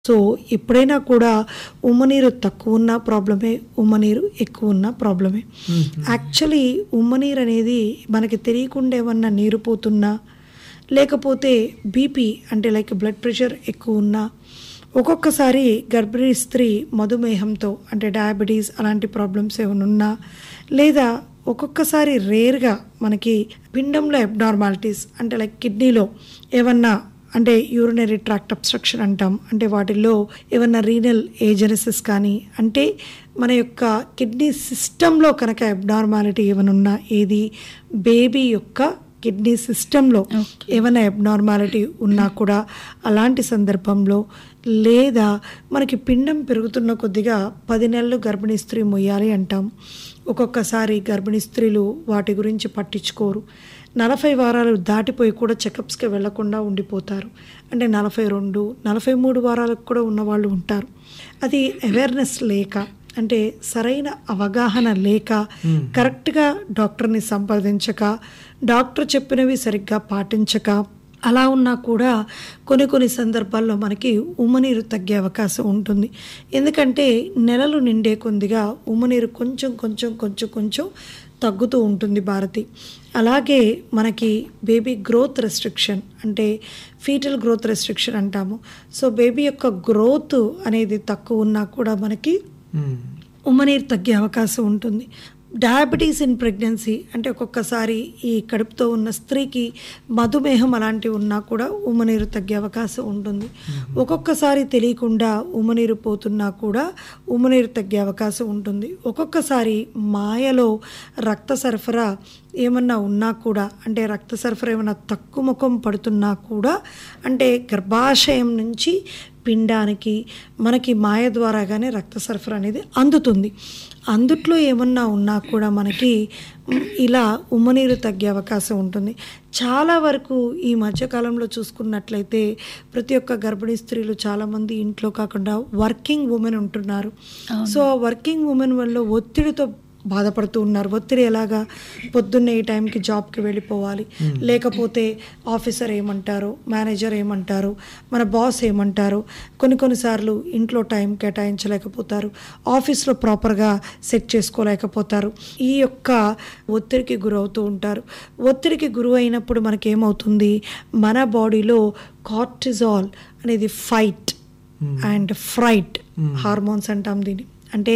So ఎప్పుడైనా కూడా ఉమ్మనీరు తక్కువ ఉన్న ప్రాబ్లమే ఉమ్మనీరు ఎక్కువ ఉన్న ప్రాబ్లమే యాక్చువల్లీ ఉమ్మనీరు అనేది మనకి తెలియకుండా ఏమన్నా నీరు పోతున్నా లేకపోతే బీపీ అంటే లైక్ బ్లడ్ ప్రెషర్ ఎక్కువ ఉన్నా ఒక్కొక్కసారి గర్భిణీ స్త్రీ మధుమేహంతో అంటే డయాబెటీస్ అలాంటి ప్రాబ్లమ్స్ ఏమైనా ఉన్నా లేదా ఒక్కొక్కసారి రేర్గా మనకి పిండంలో అబ్నార్మాలిటీస్ అంటే లైక్ కిడ్నీలో ఏమన్నా అంటే యూరినరీ ట్రాక్ట్ అబ్స్ట్రక్షన్ అంటాం అంటే వాటిల్లో ఏమన్నా రీనల్ ఏజెనసిస్ కానీ అంటే మన యొక్క కిడ్నీ సిస్టంలో కనుక అబ్నార్మాలిటీ ఏమైనా ఉన్నా ఏది బేబీ యొక్క కిడ్నీ సిస్టంలో ఏమైనా అబ్నార్మాలిటీ ఉన్నా కూడా అలాంటి సందర్భంలో లేదా మనకి పిండం పెరుగుతున్న కొద్దిగా పది నెలలు గర్భిణీ స్త్రీ మొయ్యాలి అంటాం ఒక్కొక్కసారి గర్భిణీ స్త్రీలు వాటి గురించి పట్టించుకోరు నలభై వారాలు దాటిపోయి కూడా చెకప్స్కి వెళ్లకుండా ఉండిపోతారు అంటే నలభై రెండు నలభై మూడు వారాలకు కూడా ఉన్నవాళ్ళు ఉంటారు అది అవేర్నెస్ లేక అంటే సరైన అవగాహన లేక కరెక్ట్గా డాక్టర్ని సంప్రదించక డాక్టర్ చెప్పినవి సరిగ్గా పాటించక అలా ఉన్నా కూడా కొన్ని కొన్ని సందర్భాల్లో మనకి ఉమ్మనీరు తగ్గే అవకాశం ఉంటుంది ఎందుకంటే నెలలు నిండే కొద్దిగా ఉమ్మనీరు కొంచెం కొంచెం కొంచెం కొంచెం తగ్గుతూ ఉంటుంది భారతి అలాగే మనకి బేబీ గ్రోత్ రెస్ట్రిక్షన్ అంటే ఫీటల్ గ్రోత్ రెస్ట్రిక్షన్ అంటాము సో బేబీ యొక్క గ్రోత్ అనేది తక్కువ ఉన్నా కూడా మనకి ఉమ్మనీరు తగ్గే అవకాశం ఉంటుంది డయాబెటీస్ ఇన్ ప్రెగ్నెన్సీ అంటే ఒక్కొక్కసారి ఈ కడుపుతో ఉన్న స్త్రీకి మధుమేహం అలాంటివి ఉన్నా కూడా ఉమ్మనీరు తగ్గే అవకాశం ఉంటుంది ఒక్కొక్కసారి తెలియకుండా ఉమ్మనీరు పోతున్నా కూడా ఉమ్మనీరు తగ్గే అవకాశం ఉంటుంది ఒక్కొక్కసారి మాయలో రక్త సరఫరా ఏమన్నా ఉన్నా కూడా అంటే రక్త సరఫరా ఏమన్నా తక్కువ ముఖం పడుతున్నా కూడా అంటే గర్భాశయం నుంచి పిండానికి మనకి మాయ ద్వారాగానే రక్త సరఫరా అనేది అందుతుంది అందుట్లో ఏమన్నా ఉన్నా కూడా మనకి ఇలా ఉమ్మనీరు తగ్గే అవకాశం ఉంటుంది చాలా వరకు ఈ మధ్యకాలంలో చూసుకున్నట్లయితే ప్రతి ఒక్క గర్భిణీ స్త్రీలు చాలామంది ఇంట్లో కాకుండా వర్కింగ్ ఉమెన్ ఉంటున్నారు సో వర్కింగ్ ఉమెన్ వల్ల ఒత్తిడితో బాధపడుతూ ఉన్నారు ఒత్తిడి ఎలాగా పొద్దున్నే ఈ టైంకి జాబ్కి వెళ్ళిపోవాలి లేకపోతే ఆఫీసర్ ఏమంటారు మేనేజర్ ఏమంటారు మన బాస్ ఏమంటారు కొన్ని కొన్నిసార్లు ఇంట్లో టైం కేటాయించలేకపోతారు ఆఫీస్లో ప్రాపర్గా సెట్ చేసుకోలేకపోతారు ఈ యొక్క ఒత్తిడికి గురవుతూ ఉంటారు ఒత్తిడికి గురి అయినప్పుడు మనకేమవుతుంది మన బాడీలో కార్టిజాల్ అనేది ఫైట్ అండ్ ఫ్రైట్ హార్మోన్స్ అంటాం దీన్ని అంటే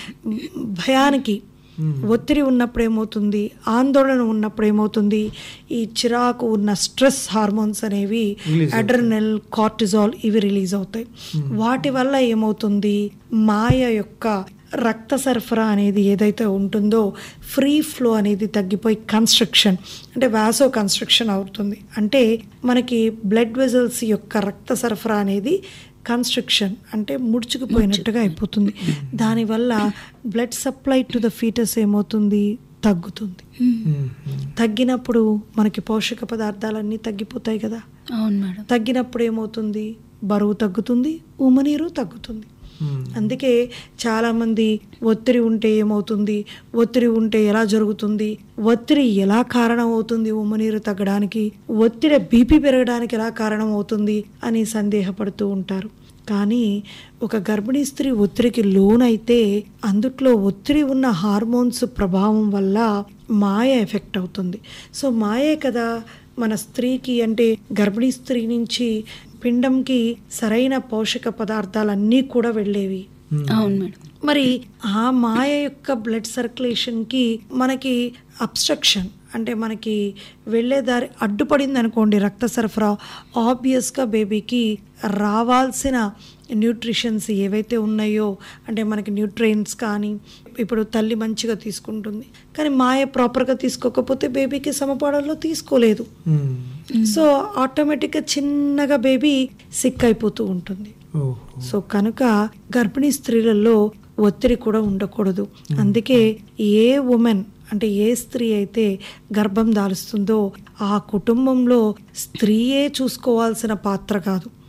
భయానికి ఒత్తిడి ఉన్నప్పుడు ఏమవుతుంది ఆందోళన ఉన్నప్పుడు ఏమవుతుంది ఈ చిరాకు ఉన్న స్ట్రెస్ హార్మోన్స్ అనేవి అడ్రనల్ కార్టిజాల్ ఇవి రిలీజ్ అవుతాయి వాటి వల్ల ఏమవుతుంది మాయ యొక్క రక్త సరఫరా అనేది ఏదైతే ఉంటుందో ఫ్రీ ఫ్లో అనేది తగ్గిపోయి కన్స్ట్రక్షన్ అంటే వ్యాసో కన్స్ట్రక్షన్ అవుతుంది అంటే మనకి బ్లడ్ వెజల్స్ యొక్క రక్త సరఫరా అనేది కన్స్ట్రక్షన్ అంటే ముడుచుకుపోయినట్టుగా అయిపోతుంది దానివల్ల blood supply to the fetus ఏమవుతుంది తగ్గుతుంది తగ్గినప్పుడు మనకి పోషక పదార్థాలన్నీ తగ్గిపోతాయి కదా అవును మేడం తగ్గినప్పుడు ఏమవుతుంది బరువు తగ్గుతుంది ఉమ్మనీరు తగ్గుతుంది అందుకే చాలామంది ఒత్తిడి ఉంటే ఏమవుతుంది ఒత్తిడి ఉంటే ఎలా జరుగుతుంది ఒత్తిడి ఎలా కారణం అవుతుంది ఉమ్మనీరు తగ్గడానికి ఒత్తిడి బీపీ పెరగడానికి ఎలా కారణం అవుతుంది అని సందేహపడుతూ ఉంటారు కానీ ఒక గర్భిణీ స్త్రీ ఒత్తిడికి లోనైతే అందుట్లో ఒత్తిడి ఉన్న హార్మోన్స్ ప్రభావం వల్ల మాయ ఎఫెక్ట్ అవుతుంది సో మాయే కదా మన స్త్రీకి అంటే గర్భిణీ స్త్రీ నుంచి పిండంకి సరైన పోషక పదార్థాలన్నీ కూడా వెళ్ళేవి అవును మేడం మరి ఆ మాయ యొక్క బ్లడ్ సర్క్యులేషన్కి మనకి అబ్స్ట్రక్షన్ అంటే మనకి వెళ్ళే దారి అడ్డుపడింది అనుకోండి రక్త సరఫరా ఆబ్వియస్గా బేబీకి రావాల్సిన న్యూట్రిషన్స్ ఏవైతే ఉన్నాయో అంటే మనకి న్యూట్రియన్స్ కానీ ఇప్పుడు తల్లి మంచిగా తీసుకుంటుంది కానీ మాయ ప్రాపర్గా తీసుకోకపోతే బేబీకి సమపాడంలో తీసుకోలేదు సో ఆటోమేటిక్గా చిన్నగా బేబీ సిక్ అయిపోతూ ఉంటుంది సో కనుక గర్భిణీ స్త్రీలలో ఒత్తిడి కూడా ఉండకూడదు అందుకే ఏ ఉమెన్ అంటే ఏ స్త్రీ అయితే గర్భం దాలుస్తుందో ఆ కుటుంబంలో స్త్రీయే చూసుకోవాల్సిన పాత్ర కాదు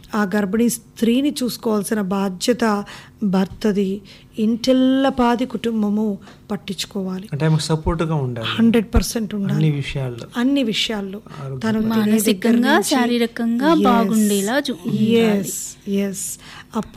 ఆ గర్భిణీ స్త్రీని చూసుకోవాల్సిన బాధ్యత భర్తది ఇంటిల్లపాది కుటుంబము పట్టించుకోవాలి అంటే ఆమెకు సపోర్ట్గా ఉండాలి హండ్రెడ్ పర్సెంట్ ఉండాలి అన్ని విషయాల్లో అన్ని విషయాల్లో ఆరోగ్యం. తను మానసికంగా శారీరకంగా బాగుండేలా చూ- ఉండాలి. Yes yes